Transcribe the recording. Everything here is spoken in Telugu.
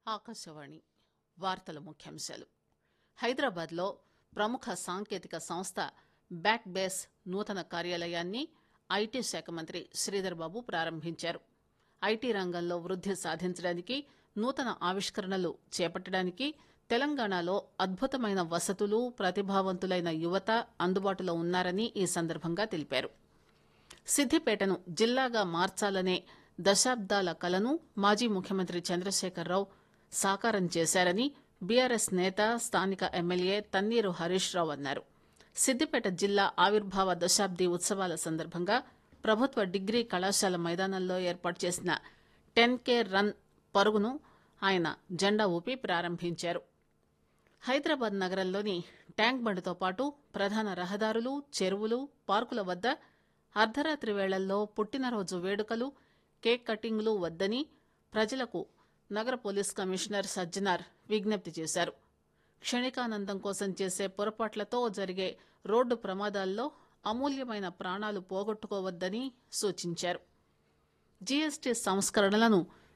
ఆకాశవాణి వార్తల ముఖ్యాంశాలు హైదరాబాద్లో ప్రముఖ సాంకేతిక సంస్థ బ్యాక్ బేస్ నూతన కార్యాలయాన్ని ఐటీ శాఖ మంత్రి శ్రీధర్ బాబు ప్రారంభించారు ఐటీ రంగంలో వృద్ది సాధించడానికి నూతన ఆవిష్కరణలు చేపట్టడానికి తెలంగాణలో అద్భుతమైన వసతులు ప్రతిభావంతులైన యువత అందుబాటులో ఉన్నారని ఈ సందర్భంగా తెలిపారు సిద్దిపేటను జిల్లాగా మార్చాలనే దశాబ్దాల కలను మాజీ ముఖ్యమంత్రి చంద్రశేఖరరావు సాకారం చేశారని బీఆర్ఎస్ నేత స్థానిక ఎమ్మెల్యే తన్నీరు హరీష్ రావు అన్నారు సిద్దిపేట జిల్లా ఆవిర్భావ దశాబ్ది ఉత్సవాల సందర్భంగా ప్రభుత్వ డిగ్రీ కళాశాల మైదానంలో ఏర్పాటు చేసిన టెన్ కే రన్ పరుగును ఆయన జెండా ఊపి ప్రారంభించారు హైదరాబాద్ నగరంలోని ట్యాంక్ బండ్తో పాటు ప్రధాన రహదారులు చెరువులు పార్కుల వద్ద అర్ధరాత్రి వేళల్లో పుట్టినరోజు వేడుకలు కేక్ కటింగ్లు వద్దని ప్రజలకు నగర పోలీస్ కమిషనర్ సజ్జనార్ విజ్ఞప్తి చేశారు క్షణికానందం కోసం చేసే పొరపాట్లతో జరిగే రోడ్డు ప్రమాదాల్లో అమూల్యమైన ప్రాణాలు పోగొట్టుకోవద్దని సూచించారు జీఎస్టీ సంస్కరణలను